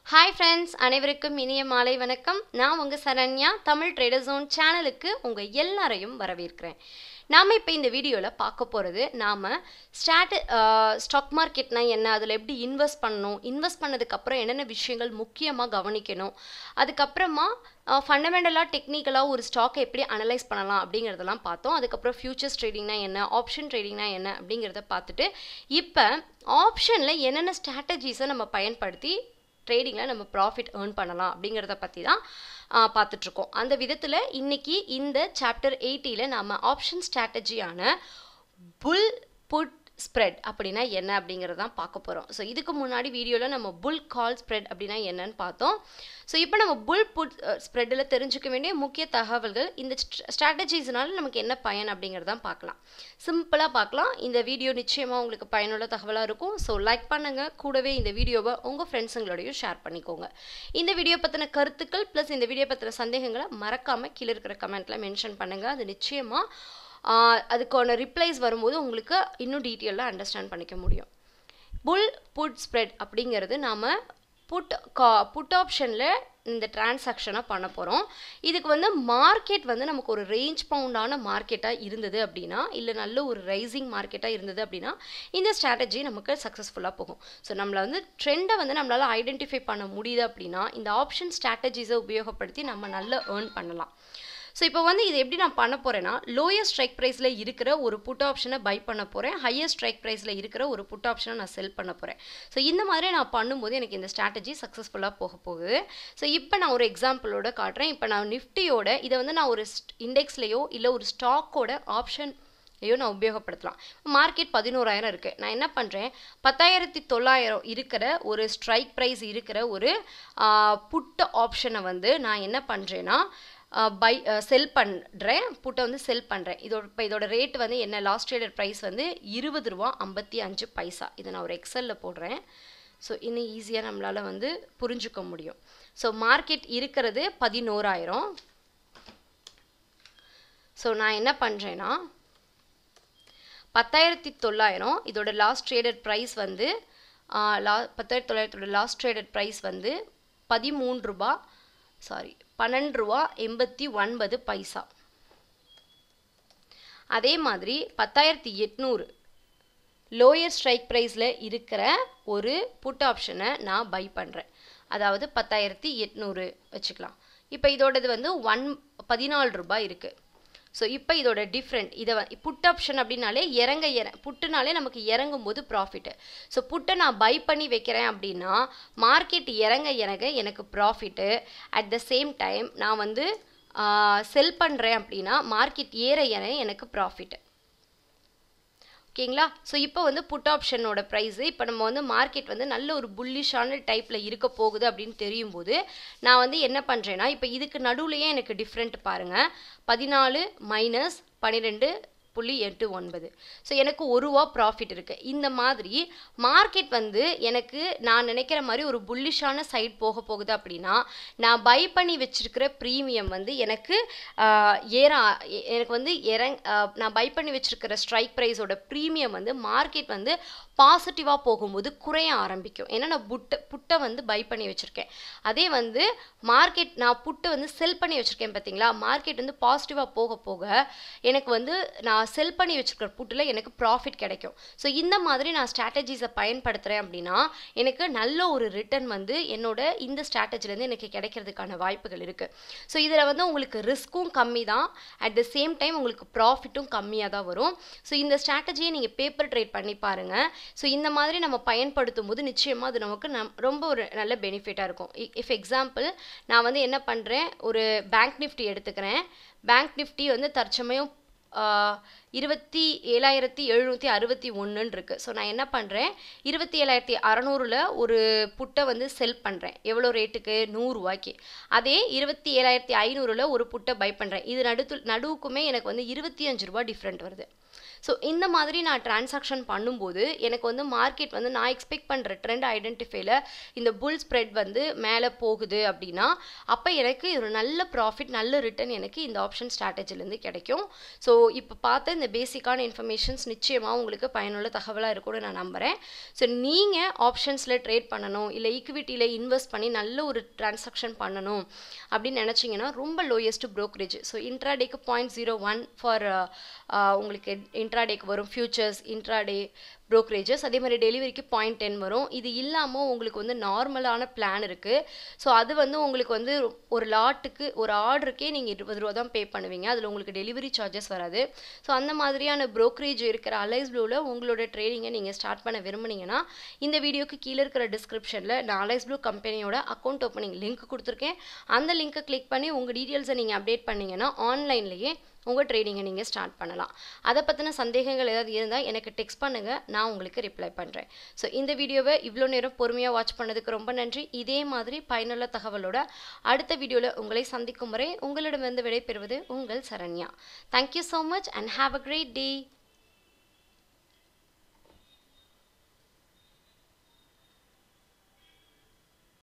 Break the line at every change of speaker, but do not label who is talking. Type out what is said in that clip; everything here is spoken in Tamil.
ஹாய் ஃப்ரெண்ட்ஸ் அனைவருக்கும் இனிய மாலை வணக்கம் நான் உங்கள் சரண்யா தமிழ் ட்ரேடர் ஜோன் சேனலுக்கு உங்கள் எல்லாரையும் வரவேற்கிறேன் நாம் இப்போ இந்த வீடியோவில் பார்க்க போகிறது நாம் ஸ்டாட்டு ஸ்டாக் மார்க்கெட்னா என்ன அதில் எப்படி இன்வெஸ்ட் பண்ணணும் இன்வெஸ்ட் பண்ணதுக்கப்புறம் என்னென்ன விஷயங்கள் முக்கியமாக கவனிக்கணும் அதுக்கப்புறமா ஃபண்டமெண்டலாக டெக்னிக்கலாக ஒரு ஸ்டாக்கை எப்படி அனலைஸ் பண்ணலாம் அப்படிங்கிறதெல்லாம் பார்த்தோம் அதுக்கப்புறம் ஃபியூச்சர்ஸ் ட்ரேடிங்னா என்ன ஆப்ஷன் ட்ரேடிங்னா என்ன அப்படிங்கிறத பார்த்துட்டு இப்போ ஆப்ஷனில் என்னென்ன ஸ்ட்ராட்டஜிஸை நம்ம பயன்படுத்தி ட்ரேடிங்கில் நம்ம ப்ராஃபிட் ஏர்ன் பண்ணலாம் அப்படிங்கிறத பற்றி தான் பார்த்துட்ருக்கோம் அந்த விதத்தில் இன்றைக்கி இந்த சாப்டர் எயிட்டியில் நம்ம ஆப்ஷன் ஸ்ட்ராட்டஜியான புல் புட் ஸ்ப்ரெட் அப்படின்னா என்ன அப்படிங்கிறது தான் பார்க்க போகிறோம் ஸோ இதுக்கு முன்னாடி வீடியோவில் நம்ம புல் கால் ஸ்ப்ரெட் அப்படின்னா என்னன்னு பார்த்தோம் ஸோ இப்போ நம்ம புல் புட் ஸ்ப்ரெட்டில் தெரிஞ்சுக்க வேண்டிய முக்கிய தகவல்கள் இந்த ஸ்ட்ராட்டஜிஸ்னால நமக்கு என்ன பயன் அப்படிங்கிறது தான் பார்க்கலாம் சிம்பிளாக பார்க்கலாம் இந்த வீடியோ நிச்சயமாக உங்களுக்கு பயனுள்ள தகவலாக இருக்கும் ஸோ லைக் பண்ணுங்கள் கூடவே இந்த வீடியோவை உங்கள் ஃப்ரெண்ட்ஸுங்களோடையும் ஷேர் பண்ணிக்கோங்க இந்த வீடியோ பற்றின கருத்துக்கள் ப்ளஸ் இந்த வீடியோ பற்றின சந்தேகங்களை மறக்காமல் கீழே இருக்கிற கமெண்ட்டில் மென்ஷன் பண்ணுங்கள் அது நிச்சயமாக அதுக்கான ரிப்ளைஸ் வரும்போது உங்களுக்கு இன்னும் டீட்டெயிலாக அண்டர்ஸ்டாண்ட் பண்ணிக்க முடியும் புல் புட் ஸ்ப்ரெட் அப்படிங்கிறது நாம் புட் கா புட் ஆப்ஷனில் இந்த டிரான்சாக்ஷனாக பண்ண போகிறோம் இதுக்கு வந்து மார்க்கெட் வந்து நமக்கு ஒரு ரேஞ்ச் பவுண்டான மார்க்கெட்டாக இருந்தது அப்படின்னா இல்லை நல்ல ஒரு ரைசிங் மார்க்கெட்டாக இருந்தது அப்படின்னா இந்த ஸ்ட்ராட்டஜி நமக்கு சக்ஸஸ்ஃபுல்லாக போகும் ஸோ நம்மளை வந்து ட்ரெண்டை வந்து நம்மளால் ஐடென்டிஃபை பண்ண முடியுது அப்படின்னா இந்த ஆப்ஷன் ஸ்ட்ராட்டஜிஸை உபயோகப்படுத்தி நம்ம நல்லா ஏர்ன் பண்ணலாம் ஸோ இப்போ வந்து இது எப்படி நான் பண்ண போகிறேன்னா லோயர் ஸ்ட்ரைக் ப்ரைஸில் இருக்கிற ஒரு புட் ஆப்ஷனை பை பண்ண போகிறேன் ஹையர் ஸ்ட்ரைக் ப்ரைஸில் இருக்கிற ஒரு புட் ஆப்ஷனை நான் செல் பண்ண போகிறேன் ஸோ இந்த மாதிரி நான் பண்ணும்போது எனக்கு இந்த ஸ்ட்ராட்டஜி சக்ஸஸ்ஃபுல்லாக போக போகுது ஸோ இப்போ நான் ஒரு எக்ஸாம்பிளோட காட்டுறேன் இப்போ நான் நிஃப்டியோட இதை வந்து நான் ஒரு இண்டெக்ஸ்லேயோ இல்லை ஒரு ஸ்டாக்கோட ஆப்ஷன் ஐயோ நான் உபயோகப்படுத்தலாம் மார்க்கெட் பதினோராயிரம் இருக்குது நான் என்ன பண்ணுறேன் பத்தாயிரத்தி தொள்ளாயிரம் இருக்கிற ஒரு ஸ்ட்ரைக் ப்ரைஸ் இருக்கிற ஒரு புட் ஆப்ஷனை வந்து நான் என்ன பண்ணுறேன்னா பை செல் பண்ணுறேன் புட்டை வந்து செல் பண்ணுறேன் இதோட இப்போ இதோட ரேட் வந்து என்ன லாஸ்ட் ட்ரேடர் ப்ரைஸ் வந்து இருபது ரூபா ஐம்பத்தி அஞ்சு பைசா இதை நான் ஒரு எக்ஸலில் போடுறேன் ஸோ இன்னும் ஈஸியாக நம்மளால் வந்து புரிஞ்சுக்க முடியும் ஸோ மார்க்கெட் இருக்கிறது பதினோராயிரம் ஸோ நான் என்ன பண்ணுறேன்னா பத்தாயிரத்தி தொள்ளாயிரம் இதோட லாஸ்ட் ட்ரேடட் ப்ரைஸ் வந்து லா பத்தாயிரத்தி தொள்ளாயிரத்தோட லாஸ்ட் ட்ரேடட் ப்ரைஸ் வந்து பதிமூன்று ரூபா சாரி பன்னெண்டு ரூபா எண்பத்தி ஒன்பது பைசா அதே மாதிரி பத்தாயிரத்தி எட்நூறு லோயர் ஸ்ட்ரைக் ப்ரைஸில் இருக்கிற ஒரு புட் ஆப்ஷனை நான் பை பண்ணுறேன் அதாவது பத்தாயிரத்தி எட்நூறு வச்சுக்கலாம் இப்போ இதோடது வந்து ஒன் பதினாலு ரூபாய் இருக்குது ஸோ இப்போ இதோட டிஃப்ரெண்ட் இதை புட் ஆப்ஷன் அப்படின்னாலே இறங்க இற புட்டுனாலே நமக்கு இறங்கும் போது ப்ராஃபிட்டு ஸோ புட்டை நான் பை பண்ணி வைக்கிறேன் அப்படின்னா மார்க்கெட் இறங்க இறங்க எனக்கு profit at the same time நான் வந்து செல் பண்ணுறேன் அப்படின்னா மார்க்கெட் ஏற ஏற எனக்கு ப்ராஃபிட்டு ஓகேங்களா ஸோ இப்போ வந்து புட் ஆப்ஷனோட ப்ரைஸு இப்போ நம்ம வந்து மார்க்கெட் வந்து நல்ல ஒரு புல்லிஷான டைப்பில் இருக்க போகுது அப்படின்னு தெரியும் போது நான் வந்து என்ன பண்ணுறேன்னா இப்போ இதுக்கு நடுவுலையே எனக்கு டிஃப்ரெண்ட் பாருங்கள் பதினாலு மைனஸ் பன்னிரெண்டு புள்ளி எட்டு ஒன்பது ஸோ எனக்கு ஒரு ரூபா ப்ராஃபிட் இருக்குது இந்த மாதிரி மார்க்கெட் வந்து எனக்கு நான் நினைக்கிற மாதிரி ஒரு புல்லிஷான சைட் போக போகுது அப்படின்னா நான் பை பண்ணி வச்சுருக்கிற ப்ரீமியம் வந்து எனக்கு ஏற எனக்கு வந்து இறங் நான் பை பண்ணி வச்சுருக்கிற ஸ்ட்ரைக் ப்ரைஸோட ப்ரீமியம் வந்து மார்க்கெட் வந்து பாசிட்டிவாக போகும்போது குறைய ஆரம்பிக்கும் ஏன்னா நான் புட்டை புட்டை வந்து பை பண்ணி வச்சுருக்கேன் அதே வந்து மார்க்கெட் நான் புட்டை வந்து செல் பண்ணி வச்சுருக்கேன் பார்த்தீங்களா மார்க்கெட் வந்து பாசிட்டிவாக போக போக எனக்கு வந்து நான் செல் பண்ணி வச்சுருக்கிற புட்டில் எனக்கு ப்ராஃபிட் கிடைக்கும் ஸோ இந்த மாதிரி நான் ஸ்ட்ராட்டஜிஸை பயன்படுத்துகிறேன் அப்படின்னா எனக்கு நல்ல ஒரு ரிட்டர்ன் வந்து என்னோட இந்த ஸ்ட்ராட்டஜிலேருந்து எனக்கு கிடைக்கிறதுக்கான வாய்ப்புகள் இருக்குது ஸோ இதில் வந்து உங்களுக்கு ரிஸ்க்கும் கம்மி தான் அட் த சேம் டைம் உங்களுக்கு ப்ராஃபிட்டும் கம்மியாக தான் வரும் ஸோ இந்த ஸ்ட்ராட்டஜியை நீங்கள் பேப்பர் ட்ரேட் பண்ணி பாருங்கள் ஸோ இந்த மாதிரி நம்ம பயன்படுத்தும் போது நிச்சயமாக அது நமக்கு நம் ரொம்ப ஒரு நல்ல பெனிஃபிட்டாக இருக்கும் இஃப் எக்ஸாம்பிள் நான் வந்து என்ன பண்ணுறேன் ஒரு பேங்க் நிஃப்டி எடுத்துக்கிறேன் பேங்க் நிஃப்டி வந்து தற்சமயம் இருபத்தி ஏழாயிரத்தி எழுநூற்றி அறுபத்தி ஒன்றுன்னு இருக்குது ஸோ நான் என்ன பண்ணுறேன் இருபத்தி ஏழாயிரத்தி அறநூறில் ஒரு புட்டை வந்து செல் பண்ணுறேன் எவ்வளோ ரேட்டுக்கு நூறுரூவாய்க்கு அதே இருபத்தி ஏழாயிரத்தி ஐநூறில் ஒரு புட்டை பை பண்ணுறேன் இது நடுத்து நடுவுக்குமே எனக்கு வந்து இருபத்தி அஞ்சு ரூபா டிஃப்ரெண்ட் வருது ஸோ இந்த மாதிரி நான் டிரான்சாக்ஷன் பண்ணும்போது எனக்கு வந்து மார்க்கெட் வந்து நான் எக்ஸ்பெக்ட் பண்ணுற ட்ரெண்ட் ஐடென்டிஃபைல இந்த புல் ஸ்ப்ரெட் வந்து மேலே போகுது அப்படின்னா அப்போ எனக்கு ஒரு நல்ல ப்ராஃபிட் நல்ல ரிட்டர்ன் எனக்கு இந்த ஆப்ஷன் ஸ்ட்ராட்டஜிலேருந்து கிடைக்கும் ஸோ இப்போ பார்த்த இந்த பேசிக்கான இன்ஃபர்மேஷன்ஸ் நிச்சயமாக உங்களுக்கு பயனுள்ள தகவலாக இருக்கும்னு நான் நம்புகிறேன் ஸோ நீங்கள் ஆப்ஷன்ஸில் ட்ரேட் பண்ணணும் இல்லை ஈக்விட்டியில் இன்வெஸ்ட் பண்ணி நல்ல ஒரு டிரான்சாக்ஷன் பண்ணணும் அப்படின்னு நினச்சிங்கன்னா ரொம்ப லோயஸ்ட் ப்ரோக்கரேஜ் ஸோ இன்ட்ராடேக்கு பாயிண்ட் ஜீரோ ஒன் ஃபார் உங்களுக்கு இன்ட்ராடேக்கு வரும் ஃபியூச்சர்ஸ் இன்ட்ராடே ப்ரோக்கரேஜஸ் அதே மாதிரி டெலிவரிக்கு பாயிண்ட் டென் வரும் இது இல்லாமல் உங்களுக்கு வந்து நார்மலான பிளான் இருக்குது ஸோ அது வந்து உங்களுக்கு வந்து ஒரு லாட்டுக்கு ஒரு ஆர்டருக்கே நீங்கள் இருபது ரூபா தான் பே பண்ணுவீங்க அதில் உங்களுக்கு டெலிவரி சார்ஜஸ் வராது ஸோ அந்த மாதிரியான ப்ரோக்கரேஜ் இருக்கிற அலைஸ் ப்ளூவில் உங்களோட ட்ரேடிங்கை நீங்கள் ஸ்டார்ட் பண்ண விரும்புனீங்கன்னா இந்த வீடியோக்கு கீழே இருக்கிற டிஸ்கிரிப்ஷனில் நான் அலைஸ் ப்ளூ கம்பெனியோட அக்கௌண்ட் ஓப்பனிங் லிங்க் கொடுத்துருக்கேன் அந்த லிங்க்கை கிளிக் பண்ணி உங்கள் டீட்டெயில்ஸை நீங்கள் அப்டேட் பண்ணிங்கன்னா ஆன்லைன்லேயே உங்கள் ட்ரேடிங்கை நீங்கள் ஸ்டார்ட் பண்ணலாம் அதை பற்றின சந்தேகங்கள் ஏதாவது இருந்தால் எனக்கு டெக்ஸ்ட் பண்ணுங்கள் நான் உங்களுக்கு ரிப்ளை பண்ணுறேன் ஸோ இந்த வீடியோவை இவ்வளோ நேரம் பொறுமையாக வாட்ச் பண்ணதுக்கு ரொம்ப நன்றி இதே மாதிரி பயனுள்ள தகவலோட அடுத்த வீடியோவில் உங்களை சந்திக்கும் வரை உங்களிடமிருந்து விடைபெறுவது உங்கள் Saranya thank you so much and have a great day